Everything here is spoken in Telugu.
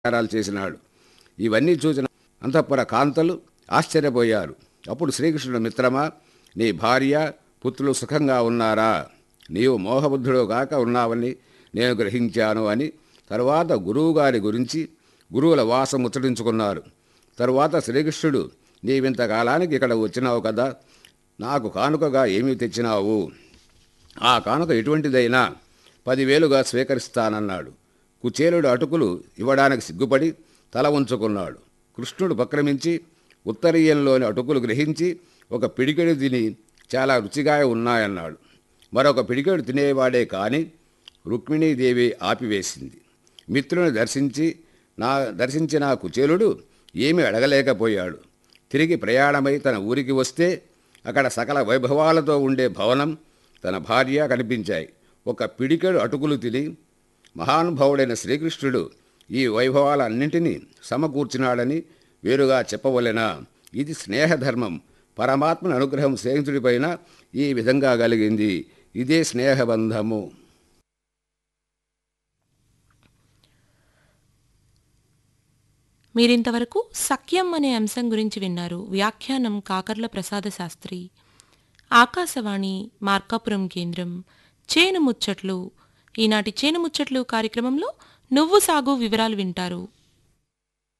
నమస్కారాలు చేసినాడు ఇవన్నీ చూసిన అంతఃపుర కాంతలు ఆశ్చర్యపోయారు అప్పుడు శ్రీకృష్ణుడు మిత్రమా నీ భార్య పుత్రులు సుఖంగా ఉన్నారా నీవు మోహబుద్ధుడు కాక ఉన్నావని నేను గ్రహించాను అని తరువాత గురువుగారి గురించి గురువుల వాసం ముచ్చటించుకున్నారు తరువాత శ్రీకృష్ణుడు నీవింతకాలానికి ఇక్కడ వచ్చినావు కదా నాకు కానుకగా ఏమీ తెచ్చినావు ఆ కానుక ఎటువంటిదైనా పదివేలుగా స్వీకరిస్తానన్నాడు కుచేలుడు అటుకులు ఇవ్వడానికి సిగ్గుపడి తల ఉంచుకున్నాడు కృష్ణుడు పక్రమించి ఉత్తరీయంలోని అటుకులు గ్రహించి ఒక పిడికెడు తిని చాలా రుచిగా ఉన్నాయన్నాడు మరొక పిడికెడు తినేవాడే కాని రుక్మిణీదేవి ఆపివేసింది మిత్రుని దర్శించి నా దర్శించిన కుచేలుడు ఏమీ అడగలేకపోయాడు తిరిగి ప్రయాణమై తన ఊరికి వస్తే అక్కడ సకల వైభవాలతో ఉండే భవనం తన భార్య కనిపించాయి ఒక పిడికెడు అటుకులు తిని మహానుభావుడైన శ్రీకృష్ణుడు ఈ వైభవాలన్నింటినీ సమకూర్చినాడని వేరుగా చెప్పవలెనా ఇది స్నేహధర్మం పరమాత్మని అనుగ్రహం స్నేహితుడిపైన ఈ విధంగా కలిగింది ఇదే స్నేహబంధము మీరింతవరకు సఖ్యం అనే అంశం గురించి విన్నారు వ్యాఖ్యానం కాకర్ల ప్రసాద శాస్త్రి ఆకాశవాణి మార్కాపురం కేంద్రం చేను ముచ్చట్లు ఈనాటి చేను ముచ్చట్లు కార్యక్రమంలో నువ్వు సాగు వివరాలు వింటారు